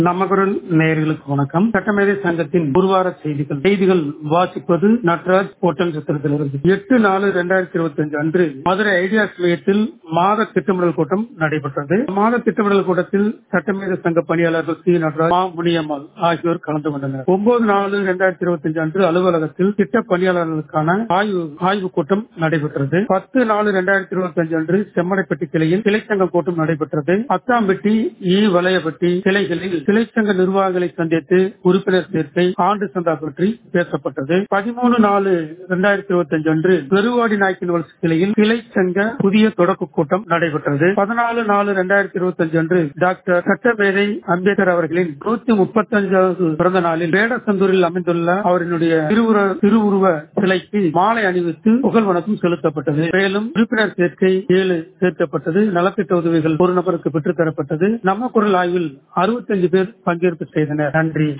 நம்ம குரல் நேயர்களுக்கு வணக்கம் சட்டமேதை சங்கத்தின் ஒருவார செய்திகள் செய்திகள் வாசிப்பது நட்ராஜ் ஓட்டம் சித்திரத்திலிருந்து எட்டு நாலு இரண்டாயிரத்தி இருபத்தி அஞ்சு அன்று மதுரை ஐடியாஸ் மையத்தில் மாத திட்டமிடல் கூட்டம் நடைபெற்றது மாத திட்டமிடல் கூட்டத்தில் சட்டமேதை சங்க பணியாளர்கள் சி நடராஜ் மா முனியம்மாள் ஆகியோர் கலந்து கொண்டனர் ஒன்பது நாலு இரண்டாயிரத்தி இருபத்தி அஞ்சு அன்று அலுவலகத்தில் திட்ட பணியாளர்களுக்கான ஆய்வு ஆய்வு கூட்டம் நடைபெற்றது பத்து நாலு இரண்டாயிரத்தி இருபத்தி அஞ்சு அன்று செம்மடைப்பட்டி கிளையில் கிளைச்சங்க கூட்டம் நடைபெற்றது அத்தாம்பட்டி ஈ வளையப்பட்டி கிளைகளில் கிளைச்சங்க நிர்வாகிகளை சந்தித்து உறுப்பினர் சேர்க்கை ஆண்டு சந்தா பற்றி பேசப்பட்டது பதிமூணு நாலு இரண்டாயிரத்தி இருபத்தி அஞ்சு அன்று பெருவாடி நாய்க்கின் வளர்ச்சி கிளையில் கிளைச்சங்க புதிய தொடக்க கூட்டம் நடைபெற்றது பதினாலு நாலு இரண்டாயிரத்தி இருபத்தி அஞ்சு அன்று டாக்டர் சட்டமேதை அம்பேத்கர் அவர்களின் நூத்தி முப்பத்தி அஞ்சாவது பிறந்த நாளில் வேடசந்தூரில் அமைந்துள்ள அவரினுடைய திருவுர திருவுருவ சிலைக்கு மாலை அணிவித்து புகழ் வணக்கம் செலுத்தப்பட்டது மேலும் உறுப்பினர் சேர்க்கை ஏழு சேர்க்கப்பட்டது நலத்திட்ட உதவிகள் ஒரு நபருக்கு பெற்றுத் தரப்பட்டது நம்ம குரல் ஆய்வில் அறுபத்தஞ்சு பேர் பங்கேற்பு செய்தனர் நன்றி